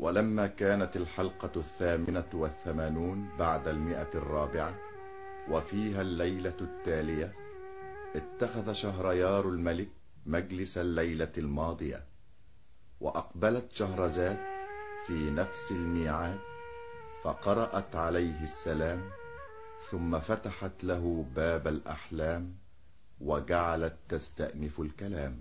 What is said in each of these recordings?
ولما كانت الحلقة الثامنة والثمانون بعد المئة الرابعة وفيها الليلة التالية اتخذ شهريار الملك مجلس الليلة الماضية وأقبلت شهرزاد في نفس الميعاد فقرأت عليه السلام ثم فتحت له باب الأحلام وجعلت تستأنف الكلام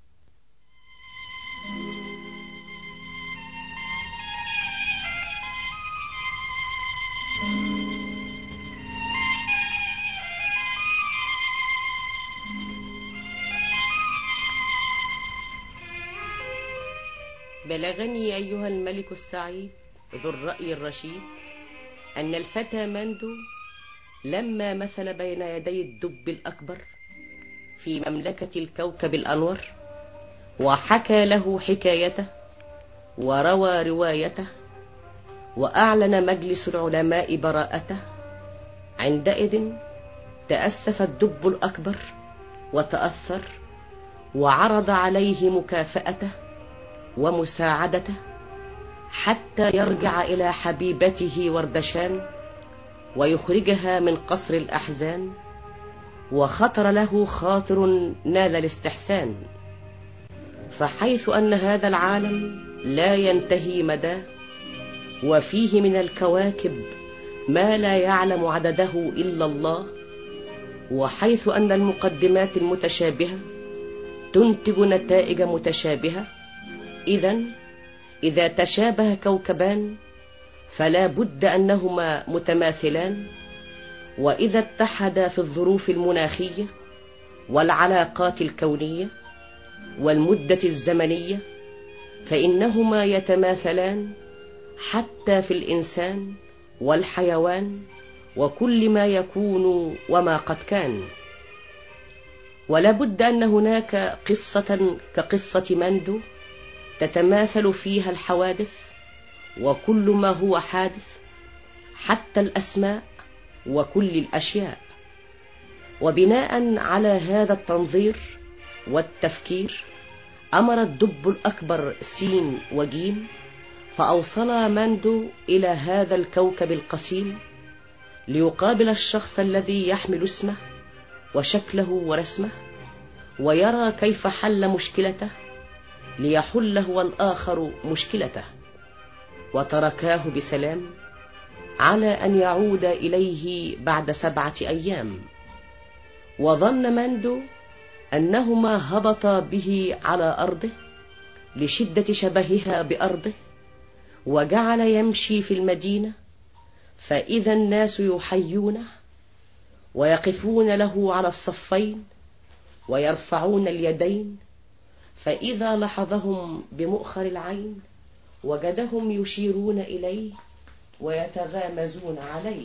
بلغني أيها الملك السعيد ذو الرأي الرشيد أن الفتى مندو لما مثل بين يدي الدب الأكبر في مملكة الكوكب الأنور وحكى له حكايته وروى روايته وأعلن مجلس العلماء براءته عندئذ تأسف الدب الأكبر وتأثر وعرض عليه مكافأته ومساعدته حتى يرجع إلى حبيبته وردشان ويخرجها من قصر الأحزان وخطر له خاطر نال الاستحسان فحيث أن هذا العالم لا ينتهي مداه وفيه من الكواكب ما لا يعلم عدده إلا الله وحيث أن المقدمات المتشابهة تنتج نتائج متشابهة إذا إذا تشابه كوكبان فلا بد أنهما متماثلان وإذا اتحدا في الظروف المناخية والعلاقات الكونية والمدة الزمنية فإنهما يتماثلان حتى في الإنسان والحيوان وكل ما يكون وما قد كان ولا بد أن هناك قصة كقصة مندو تتماثل فيها الحوادث وكل ما هو حادث حتى الأسماء وكل الأشياء وبناء على هذا التنظير والتفكير أمر الدب الأكبر سين وجيم فأوصلا ماندو إلى هذا الكوكب القسيم ليقابل الشخص الذي يحمل اسمه وشكله ورسمه ويرى كيف حل مشكلته ليحل هو الآخر مشكلته وتركاه بسلام على أن يعود إليه بعد سبعة أيام وظن ماندو أنهما هبطا به على أرضه لشدة شبهها بأرضه وجعل يمشي في المدينة فإذا الناس يحيونه ويقفون له على الصفين ويرفعون اليدين فإذا لحظهم بمؤخر العين وجدهم يشيرون إليه ويتغامزون عليه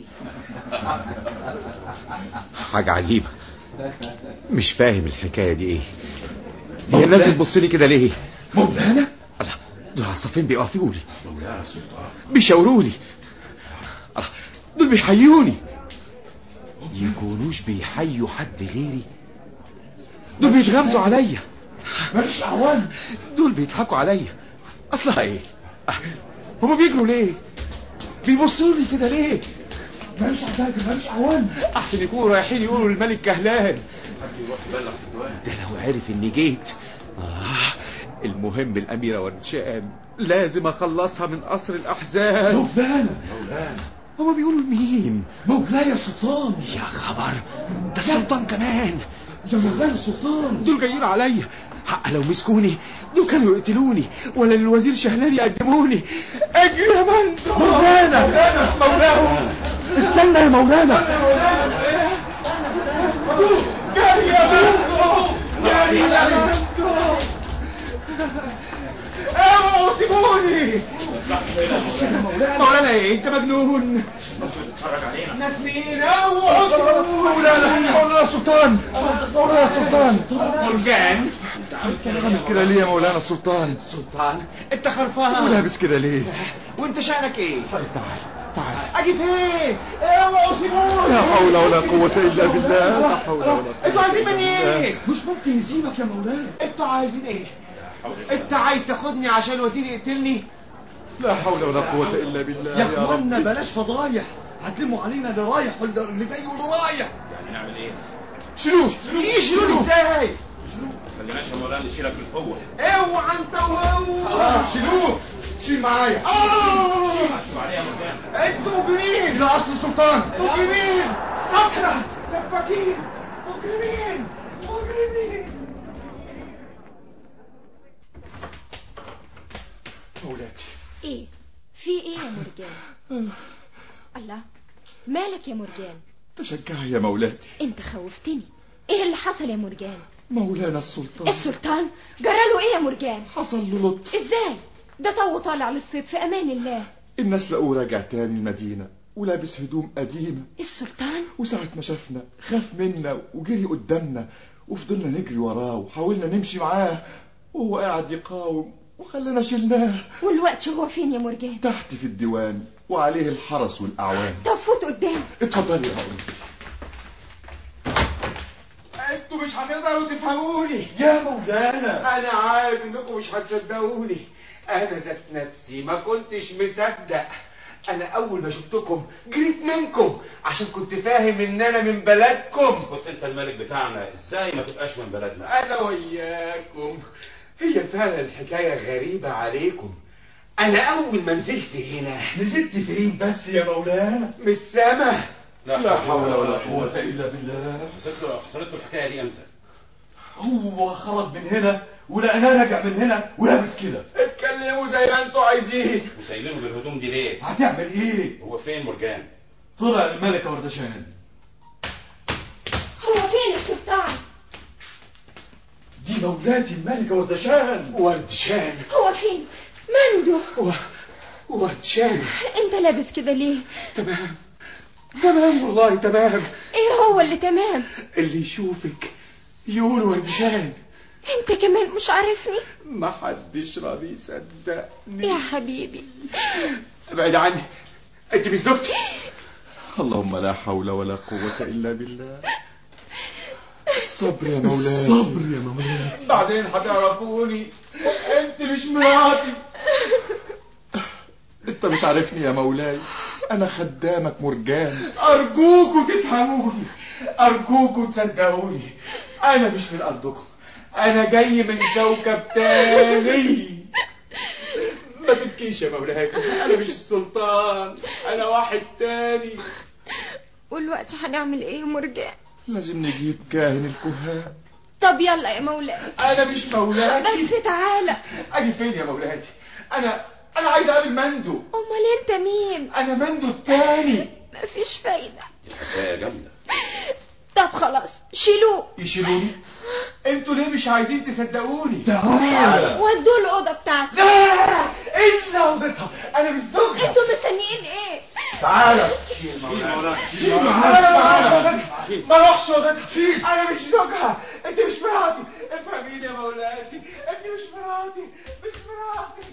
حاجة عجيبة مش فاهم الحكاية دي ايه هي الناس بتبص لي كده ليه مولانا الله دول عصافين بيقفوا لي مولانا السلطان بيشاوروا لي الله دول بيحيوني يكونوش بيحيوا حد غيري دول بيتغمزوا عليا ماليش عوان دول بيضحكوا عليا اصلها ايه أه، هما بيجروا ليه بيبصوا لي كده ليه ماليش عتاجر ماليش عوان احسن يكونوا رايحين يقولوا للملك كهلان حد يروح يبلغ في الدوام ده لو عرف اني جيت آه المهم الاميرة ورشان لازم اخلصها من قصر الاحزان مولانا مولانا هما بيقولوا لمين مولاي السلطان يا خبر ده السلطان كمان يا مولانا السلطان دول جايين عليا حق لو مسكوني دول كانوا يقتلوني ولا الوزير شهلان يقدموني اجري يا مندو مولانا مولانا استنى يا مولانا جري يا مندو جري يا مندو اوعوا سيبوني مولانا ايه انت مجنون ناس مين اوعوا سيبوني مولانا مولانا السلطان مولانا السلطان مرجان عامل كده ليه يا مولانا السلطان سلطان انت خرفان ولابس كده ليه وانت شأنك ايه تعال تعال اجي فين اوعوا سيبوني لا حول ولا قوة إلا بالله لا حول ولا قوة انتوا عايزين مني ايه مش ممكن يسيبك يا مولانا انتوا عايزين ايه انت عايز تاخدني عشان وزير يقتلني لا حول ولا قوة إلا بالله يا اخوانا بلاش فضايح هتلموا علينا اللي رايح واللي جاي واللي رايح يعني نعمل ايه؟ شيلوه شيلوه ازاي خليناش يا مولانا نشيلك بالقوه اوعى انت وهو خلاص شيلوه شيل معايا حاسب عليها يا مولانا انتوا مجرمين ده اصل السلطان مجرمين قتلة سفاكين مجرمين مجرمين مولاتي ايه في ايه يا مرجان الله مالك يا مرجان تشجعي يا مولاتي انت خوفتني ايه اللي حصل يا مرجان مولانا السلطان السلطان جراله ايه يا مرجان حصل له لطف ازاي ده تو طالع للصيد في امان الله الناس لقوه راجع تاني المدينة ولابس هدوم قديمة السلطان وساعة ما شافنا خاف منا وجري قدامنا وفضلنا نجري وراه وحاولنا نمشي معاه وهو قاعد يقاوم وخلينا شلناه والوقت هو فين يا مرجان تحت في الديوان وعليه الحرس والأعوان طب فوت قدام اتفضلي يا مولاتي انتوا مش هتقدروا تفهموني يا مولانا انا عارف انكم مش هتصدقوني انا ذات نفسي ما كنتش مصدق انا اول ما شفتكم جريت منكم عشان كنت فاهم ان انا من بلدكم كنت انت الملك بتاعنا ازاي ما تبقاش من بلدنا انا وياكم هي فعلا الحكايه غريبه عليكم انا اول ما نزلت هنا نزلت فين بس يا مولانا من السما لا حول ولا قوة إلا بالله حصلت له حصلت له الحكايه دي امتى؟ هو خرج من هنا ولقناه راجع من هنا ولابس كده اتكلموا زي ما انتوا عايزين وسايبينه بالهدوم دي ليه؟ هتعمل ايه هو فين مرجان؟ طلع الملكة وردشان هو فين السلطان دي مولاتي الملكة وردشان وردشان هو فين مندو و... وردشان انت لابس كده ليه تمام تمام والله تمام ايه هو اللي تمام اللي يشوفك يقول وردشان انت كمان مش عارفني ما حدش راضي يصدقني يا حبيبي ابعد عني انت مش زوجتي اللهم لا حول ولا قوة إلا بالله الصبر يا مولاتي الصبر يا مولاتي بعدين هتعرفوني انت مش مراتي انت مش عارفني يا مولاي انا خدامك مرجان ارجوكوا تفهموني ارجوكوا تصدقوني انا مش من ارضكم انا جاي من كوكب تاني ما تبكيش يا مولاتي انا مش السلطان انا واحد تاني والوقت هنعمل ايه يا مرجان لازم نجيب كاهن الكهان طب يلا يا مولاي انا مش مولاتي بس تعالى اجي فين يا مولاتي انا انا عايز اقابل مندو امال انت مين انا مندو التاني مفيش فايدة الحكايه جامده طب خلاص شيلوه يشيلوني انتوا ليه مش عايزين تصدقوني تعال ودوه الأوضة بتاعتي لا الا اوضتها انا مش زوجها انتوا مستنيين ايه تعال ما اروحش اوضتها انا مش زوجها انت مش مراتي افهميني يا مولاتي انت مش مراتي مش مراتي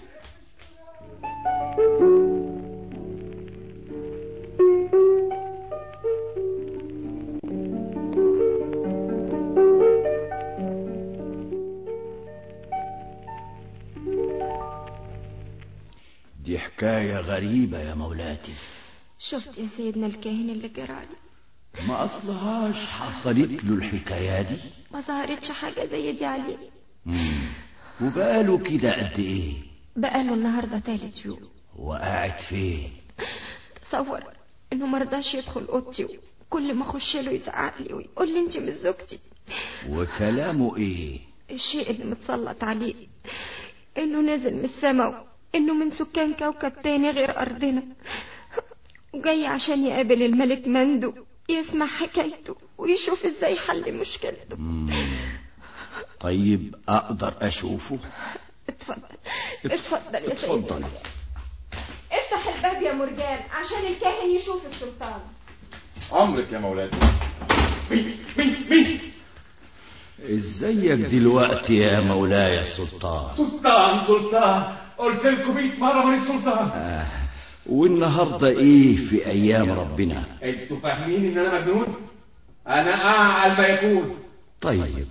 دي حكاية غريبة يا مولاتي شفت يا سيدنا الكاهن اللي جرالي ما أصلهاش حصلت له الحكاية دي ما ظهرتش حاجة زي دي عليه مم. وبقاله كده قد إيه بقاله النهاردة تالت يوم وقاعد فين تصور انه مرضاش يدخل اوضتي كل ما اخش له يزعق لي ويقول لي انت مش زوجتي وكلامه إيه الشيء اللي متسلط عليه انه نازل من السماء انه من سكان كوكب تاني غير ارضنا وجاي عشان يقابل الملك مندو يسمع حكايته ويشوف ازاي حل مشكلته مم. طيب أقدر أشوفه اتفضل اتفضل يا سيدي اتفضل افتح الباب يا مرجان عشان الكاهن يشوف السلطان عمرك يا مولاتي ازيك دلوقتي يا مولاي السلطان سلطان سلطان قلت لكم 100 مره من السلطان آه. والنهاردة ايه في ايام ربنا انتوا فاهمين ان انا مجنون انا اعقل ما يكون طيب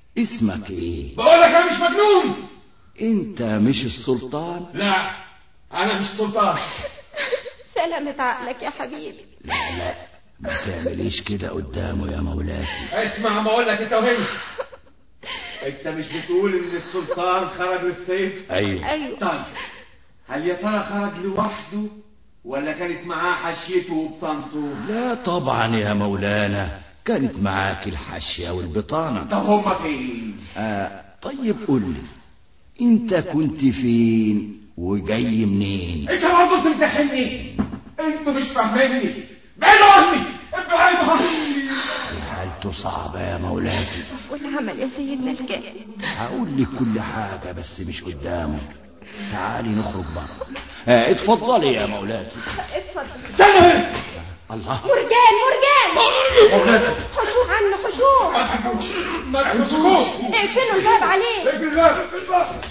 اسمك ايه بقول لك انا مش مجنون انت مش السلطان لا انا مش سلطان سلامة عقلك يا حبيبي لا لا ما تعمليش كده قدامه يا مولاتي اسمع ما اقول لك انت وهي انت مش بتقول ان السلطان خرج للصيد ايوه ايوه طيب هل يا ترى خرج لوحده ولا كانت معاه حشيته وبطانته لا طبعا يا مولانا كانت معاك الحاشية والبطانة طب هما فين آه طيب قول لي انت كنت فين وجاي منين انت برضه بتمتحني انتوا مش فاهميني بعيدوا عني ابعدوا عني حالته صعبة يا مولاتي والعمل يا سيدنا الكائن هقول لك كل حاجة بس مش قدامه تعالي نخرج بره آه اتفضلي يا مولاتي اتفضل استنى هنا الله مرجان مرجان مولاتي حشوش عنه حشوش ما تحكوش ما تحكوش اقفلوا الباب عليه اقفل الباب اقفل الباب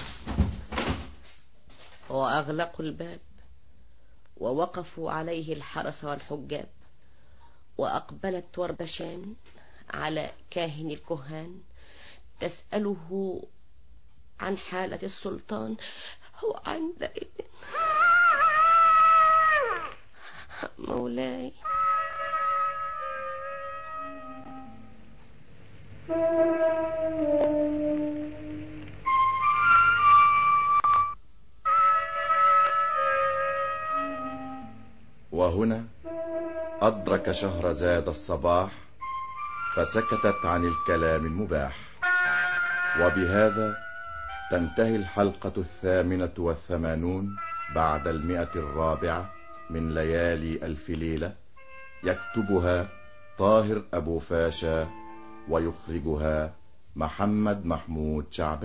وأغلقوا الباب ووقفوا عليه الحرس والحجاب وأقبلت وردشان على كاهن الكهان تسأله عن حالة السلطان هو عندئذ مولاي وهنا أدرك شهرزاد الصباح فسكتت عن الكلام المباح وبهذا تنتهي الحلقة الثامنة والثمانون بعد المئة الرابعة من ليالي ألف ليلة يكتبها طاهر أبو فاشا ويخرجها محمد محمود شعبان